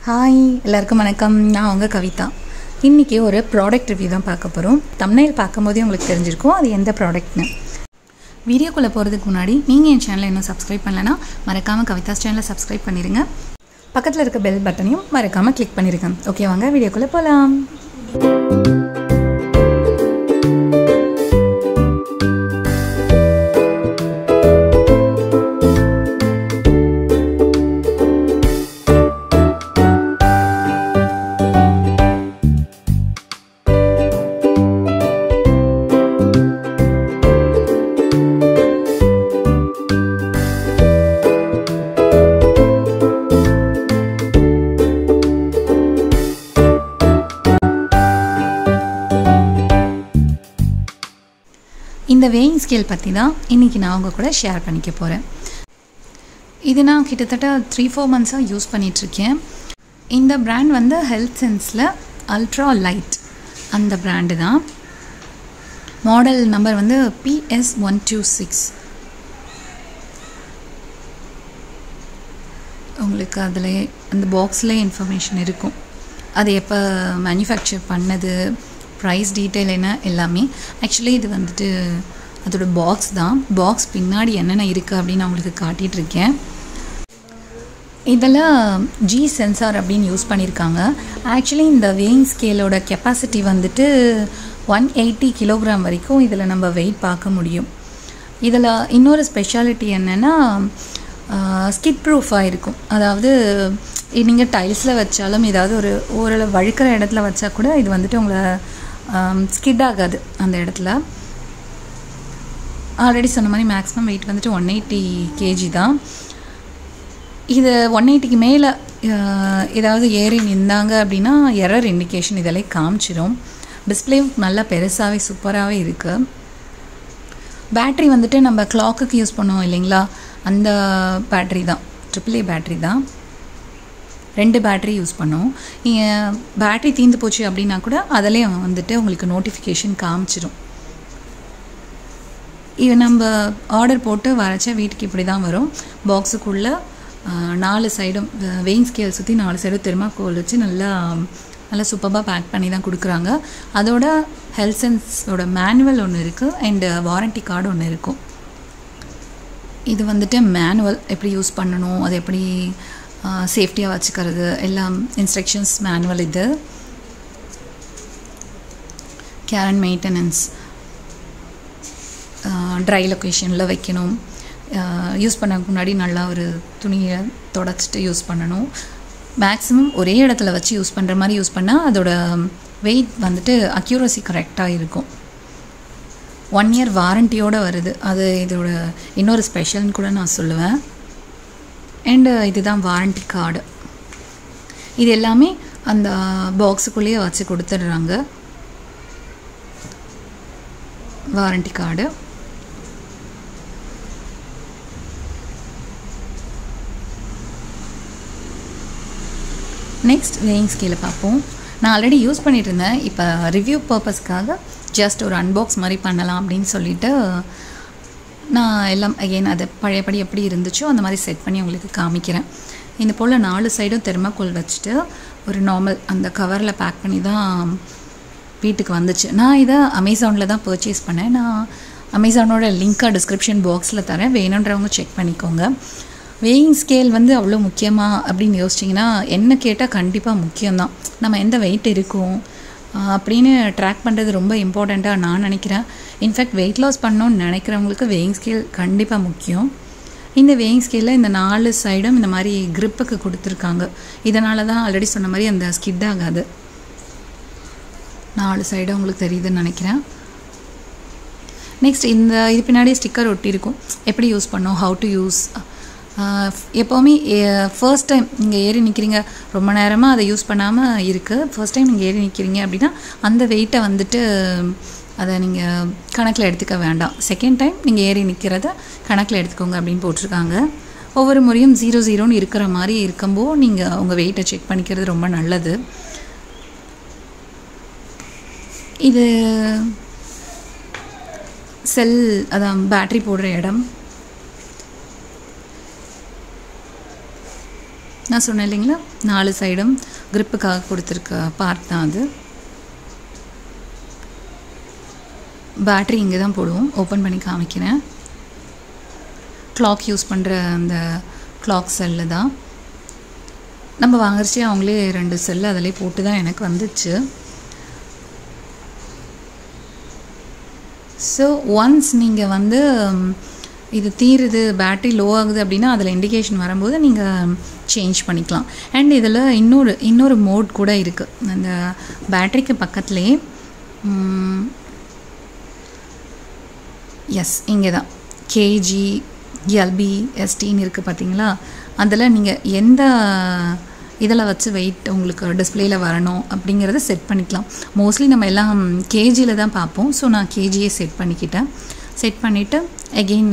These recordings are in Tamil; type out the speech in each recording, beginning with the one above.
ஹாய் எல்லாருக்கும் வணக்கம் நான் உங்கள் கவிதா இன்றைக்கி ஒரு ப்ராடக்ட் ரிவ்யூ தான் பார்க்க போகிறோம் தமிழில் பார்க்கும்போதே உங்களுக்கு தெரிஞ்சிருக்கும் அது எந்த ப்ராடக்ட்னு வீடியோக்குள்ளே போகிறதுக்கு முன்னாடி நீங்கள் என் சேனலை இன்னும் சப்ஸ்கிரைப் பண்ணலைன்னா மறக்காமல் கவிதாஸ் சேனலை சப்ஸ்கிரைப் பண்ணிடுங்க பக்கத்தில் இருக்க பெல் பட்டனையும் மறக்காமல் கிளிக் பண்ணிடுங்க ஓகே வாங்க வீடியோக்குள்ளே போகலாம் இந்த வேயிங் ஸ்கேல் பற்றி தான் இன்றைக்கி நான் உங்கள் கூட ஷேர் பண்ணிக்க போகிறேன் இது நான் கிட்டத்தட்ட த்ரீ ஃபோர் மந்த்ஸாக யூஸ் பண்ணிகிட்ருக்கேன் இந்த பிராண்ட் வந்து ஹெல்த் சென்ஸில் அல்ட்ரா லைட் அந்த பிராண்டு தான் மாடல் நம்பர் வந்து பிஎஸ் ஒன் டூ சிக்ஸ் உங்களுக்கு அதில் அந்த பாக்ஸில் இன்ஃபர்மேஷன் இருக்கும் அது எப்போ மேனுஃபேக்சர் பண்ணது ப்ரைஸ் டீட்டெயில் என்ன எல்லாமே ஆக்சுவலி இது வந்துட்டு அதோட பாக்ஸ் தான் பாக்ஸ் பின்னாடி என்னென்ன இருக்குது அப்படின்னு நான் உங்களுக்கு காட்டிகிட்ருக்கேன் இதெல்லாம் ஜி சென்சார் அப்படின்னு யூஸ் பண்ணியிருக்காங்க ஆக்சுவலி இந்த வேயிங் ஸ்கேலோட கெப்பாசிட்டி வந்துட்டு ஒன் எயிட்டி கிலோகிராம் வரைக்கும் இதில் நம்ம வெயிட் பார்க்க முடியும் இதில் இன்னொரு ஸ்பெஷாலிட்டி என்னென்னா ஸ்கிட் ப்ரூஃபாக இருக்கும் அதாவது நீங்கள் டைல்ஸில் வச்சாலும் ஏதாவது ஒரு ஓரளவு வழுக்கிற இடத்துல வச்சா கூட இது வந்துட்டு உங்களை ஸ்கிட் ஆகாது அந்த இடத்துல ஆல்ரெடி சொன்ன மாதிரி மேக்ஸிமம் வெயிட் வந்துட்டு ஒன் எயிட்டி கேஜி தான் இது ஒன் எயிட்டிக்கு மேலே ஏதாவது ஏறி நின்றாங்க அப்படின்னா எரர் இண்டிகேஷன் இதெல்லாம் காமிச்சிடும் டிஸ்பிளேவும் நல்லா பெருசாகவே சூப்பராகவே இருக்குது பேட்ரி வந்துட்டு நம்ம கிளாக்குக்கு யூஸ் பண்ணுவோம் இல்லைங்களா அந்த பேட்ரி தான் ட்ரிபிள் ஏ பேட்ரி தான் ரெண்டு பேட்ரி யூஸ் பண்ணோம் நீங்கள் பேட்ரி தீர்ந்து போச்சு அப்படின்னா கூட அதிலே வந்துட்டு உங்களுக்கு நோட்டிஃபிகேஷன் காமிச்சிடும் இது நம்ம ஆர்டர் போட்டு வரைச்ச வீட்டுக்கு இப்படி தான் வரும் பாக்ஸுக்குள்ளே நாலு சைடும் வெயிங் ஸ்கேல் சுற்றி நாலு சைடும் தெர்மாக்கோல் வச்சு நல்லா நல்லா சூப்பராக பேக் பண்ணி தான் கொடுக்குறாங்க அதோட ஹெல்த் சென்ஸோட மேனுவல் ஒன்று இருக்குது அண்டு வாரண்ட்டி கார்டு ஒன்று இருக்கும் இது வந்துட்டு மேனுவல் எப்படி யூஸ் பண்ணணும் அது எப்படி சேஃப்டியாக வச்சுக்கிறது எல்லாம் இன்ஸ்ட்ரக்ஷன்ஸ் மேனுவல் இது கேர் அண்ட் மெயின்டெனன்ஸ் ட்ரை லொக்கேஷனில் வைக்கணும் யூஸ் பண்ணக்கு முன்னாடி நல்லா ஒரு துணியை தொடச்சிட்டு யூஸ் பண்ணணும் மேக்ஸிமம் ஒரே இடத்துல வச்சு யூஸ் பண்ணுற மாதிரி யூஸ் பண்ணால் அதோட வெயிட் வந்துட்டு அக்யூரசி கரெக்டாக இருக்கும் ஒன் இயர் வாரண்டியோடு வருது அது இதோட இன்னொரு ஸ்பெஷல்னு கூட நான் சொல்லுவேன் அண்டு இதுதான் வாரண்டி கார்டு இது எல்லாமே அந்த பாக்ஸுக்குள்ளேயே வச்சு கொடுத்துட்றாங்க வாரண்டி கார்டு நெக்ஸ்ட் வேயிங் ஸ்கேலை பார்ப்போம் நான் ஆல்ரெடி யூஸ் பண்ணிட்டு இருந்தேன் இப்போ ரிவ்யூ பர்பஸ்க்காக ஜஸ்ட் ஒரு அன்பாக்ஸ் மாதிரி பண்ணலாம் அப்படின்னு சொல்லிட்டு நான் எல்லாம் அகெயின் அது பழையபடி எப்படி இருந்துச்சோ அந்த மாதிரி செட் பண்ணி உங்களுக்கு காமிக்கிறேன் இந்த போல் நாலு சைடும் தெர்மாக்கோல் வச்சுட்டு ஒரு நார்மல் அந்த கவரில் பேக் பண்ணி தான் வீட்டுக்கு வந்துச்சு நான் இதை அமேசானில் தான் பர்ச்சேஸ் பண்ணேன் நான் அமேசானோட லிங்க்காக டிஸ்கிரிப்ஷன் பாக்ஸில் தரேன் வேணுன்றவங்க செக் பண்ணிக்கோங்க வெயிங் ஸ்கேல் வந்து அவ்வளோ முக்கியமாக அப்படின்னு யோசிச்சிங்கன்னா என்ன கேட்டால் கண்டிப்பாக முக்கியம்தான் நம்ம எந்த வெயிட் இருக்கும் அப்படின்னு ட்ராக் பண்ணுறது ரொம்ப இம்பார்ட்டண்ட்டாக நான் நினைக்கிறேன் இன்ஃபேக்ட் வெயிட் லாஸ் பண்ணணும்னு நினைக்கிறவங்களுக்கு வெயிங் ஸ்கேல் கண்டிப்பாக முக்கியம் இந்த வெயிங் ஸ்கேலில் இந்த நாலு சைடும் இந்த மாதிரி க்ரிப்புக்கு கொடுத்துருக்காங்க இதனால தான் ஆல்ரெடி சொன்ன மாதிரி அந்த ஸ்கிட் ஆகாது நாலு சைடும் உங்களுக்கு தெரியுதுன்னு நினைக்கிறேன் நெக்ஸ்ட் இந்த இது பின்னாடி ஸ்டிக்கர் ஒட்டியிருக்கும் எப்படி யூஸ் பண்ணோம் ஹவு டு யூஸ் எப்போவுமே ஃபர்ஸ்ட் டைம் நீங்கள் ஏறி நிற்கிறீங்க ரொம்ப நேரமாக அதை யூஸ் பண்ணாமல் இருக்குது ஃபர்ஸ்ட் டைம் நீங்கள் ஏறி நிற்கிறீங்க அப்படின்னா அந்த வெயிட்டை வந்துட்டு அதை நீங்கள் கணக்கில் எடுத்துக்க வேண்டாம் செகண்ட் டைம் நீங்கள் ஏறி நிற்கிறத கணக்கில் எடுத்துக்கோங்க அப்படின்னு போட்டிருக்காங்க ஒவ்வொரு முறையும் ஜீரோ ஜீரோன்னு இருக்கிற மாதிரி இருக்கும்போது நீங்கள் உங்கள் வெயிட்டை செக் பண்ணிக்கிறது ரொம்ப நல்லது இது செல் அதான் பேட்ரி போடுற இடம் நான் சொன்னேன் இல்லைங்களா நாலு சைடும் gripக்காக கொடுத்துருக்க பார்ட் தான் அது பேட்ரி இங்கே தான் போடுவோம் ஓப்பன் பண்ணி காமிக்கிறேன் கிளாக் யூஸ் பண்ணுற அந்த கிளாக் செல்லு தான் நம்ம வாங்குறச்சே அவங்களே ரெண்டு செல்லு அதிலே போட்டு தான் எனக்கு வந்துச்சு ஸோ ஒன்ஸ் நீங்கள் வந்து ம், இது தீருது பேட்ரி லோ ஆகுது அப்படின்னா அதில் இண்டிகேஷன் வரும்போது நீங்கள் சேஞ்ச் பண்ணிக்கலாம் அண்ட் இதில் இன்னொரு இன்னொரு மோட் கூட இருக்குது அந்த பேட்ரிக்கு பக்கத்துலேயே எஸ் இங்கே தான் கேஜி எல்பி எஸ்டின்னு இருக்குது பார்த்தீங்களா அதில் நீங்கள் எந்த இதில் வச்சு வெயிட் உங்களுக்கு டிஸ்பிளேயில் வரணும் அப்படிங்கிறத செட் பண்ணிக்கலாம் மோஸ்ட்லி நம்ம எல்லாம் கேஜியில் தான் பார்ப்போம் ஸோ நான் கேஜியே செட் பண்ணிக்கிட்டேன் செட் பண்ணிவிட்டு அகெயின்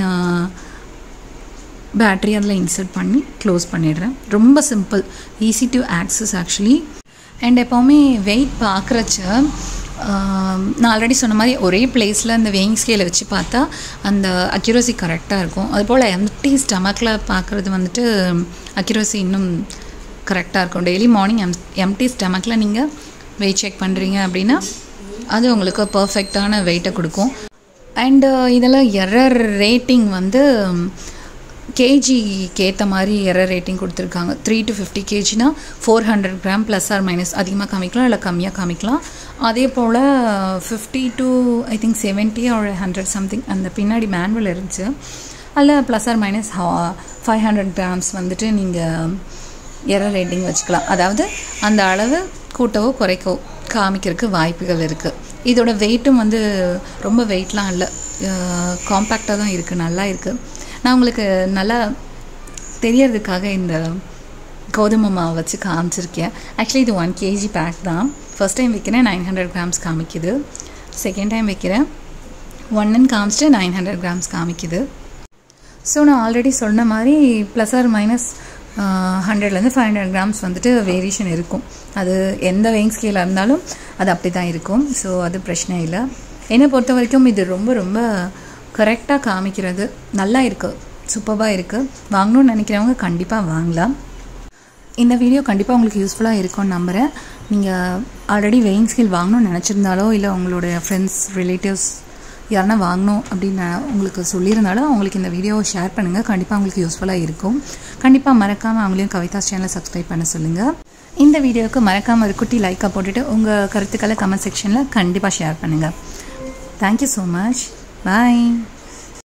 பேட்ரி அதில் இன்சர்ட் பண்ணி க்ளோஸ் பண்ணிடுறேன் ரொம்ப simple easy to access actually and எப்போவுமே வெயிட் பார்க்குறச்ச நான் ஆல்ரெடி சொன்ன மாதிரி ஒரே பிளேஸில் அந்த வெயிங் ஸ்கேலை வச்சு பார்த்தா அந்த அக்யூரசி கரெக்டாக இருக்கும் அதுபோல் எம்டி ஸ்டமக்கில் பார்க்குறது வந்துட்டு அக்யூரசி இன்னும் கரெக்டாக இருக்கும் டெய்லி மார்னிங் எம் எம்டி ஸ்டமக்கில் நீங்கள் வெயிட் செக் பண்ணுறீங்க அப்படின்னா அது உங்களுக்கு பர்ஃபெக்டான வெயிட்டை கொடுக்கும் அண்டு இதில் எரர் ரேட்டிங் வந்து கேஜிக்கு ஏற்ற மாதிரி எரர் ரேட்டிங் கொடுத்துருக்காங்க த்ரீ டு ஃபிஃப்டி கேஜினா four hundred gram plus or minus அதிகமாக காமிக்கலாம் இல்லை கம்மியாக காமிக்கலாம் அதே போல் fifty to I think seventy ஒரு ஹண்ட்ரட் சம்திங் அந்த பின்னாடி மேனுவல் இருந்துச்சு அதில் plus or minus five hundred grams வந்துட்டு நீங்கள் எரர் ரேட்டிங் வச்சுக்கலாம் அதாவது அந்த அளவு கூட்டவோ குறைக்கவோ காமிக்கிறதுக்கு வாய்ப்புகள் இருக்குது இதோட வெயிட்டும் வந்து ரொம்ப வெயிட்லாம் இல்லை காம்பேக்டாக தான் இருக்குது நல்லா இருக்குது நான் உங்களுக்கு நல்லா தெரியறதுக்காக இந்த கோதுமை மாவு வச்சு காமிச்சிருக்கேன் ஆக்சுவலி இது ஒன் கேஜி பேக் தான் ஃபர்ஸ்ட் டைம் வைக்கிறேன் நைன் ஹண்ட்ரட் கிராம்ஸ் காமிக்குது செகண்ட் டைம் வைக்கிறேன் ஒன்னுன்னு காமிச்சிட்டு நைன் ஹண்ட்ரட் கிராம்ஸ் காமிக்குது ஸோ நான் ஆல்ரெடி சொன்ன மாதிரி ப்ளஸ் ஆர் மைனஸ் ஹண்ட்ரட்லேருந்து ஃபைவ் ஹண்ட்ரட் கிராம்ஸ் வந்துட்டு வேரியேஷன் இருக்கும் அது எந்த வெயிங் ஸ்கேலாக இருந்தாலும் அது அப்படி தான் இருக்கும் ஸோ அது பிரச்சனை இல்லை என்னை பொறுத்த வரைக்கும் இது ரொம்ப ரொம்ப கரெக்டாக காமிக்கிறது நல்லா இருக்குது சூப்பராக இருக்குது வாங்கணும்னு நினைக்கிறவங்க கண்டிப்பாக வாங்கலாம் இந்த வீடியோ கண்டிப்பாக உங்களுக்கு யூஸ்ஃபுல்லாக இருக்கும்னு நம்புகிறேன் நீங்கள் ஆல்ரெடி வெயிங் ஸ்கேல் வாங்கணும்னு நினச்சிருந்தாலோ இல்லை உங்களுடைய ஃப்ரெண்ட்ஸ் ரிலேட்டிவ்ஸ் யாருன்னா வாங்கணும் அப்படின்னு உங்களுக்கு சொல்லியிருந்தாலும் அவங்களுக்கு இந்த வீடியோவை ஷேர் பண்ணுங்கள் கண்டிப்பாக அவங்களுக்கு யூஸ்ஃபுல்லாக இருக்கும் கண்டிப்பாக மறக்காமல் அவங்களையும் கவிதா சேனலை சப்ஸ்கிரைப் பண்ண சொல்லுங்கள் இந்த வீடியோவுக்கு மறக்காமல் ஒரு குட்டி லைக்காக போட்டுட்டு உங்கள் கருத்துக்களை கமெண்ட் செக்ஷனில் கண்டிப்பாக ஷேர் பண்ணுங்கள் தேங்க்யூ ஸோ மச் பாய்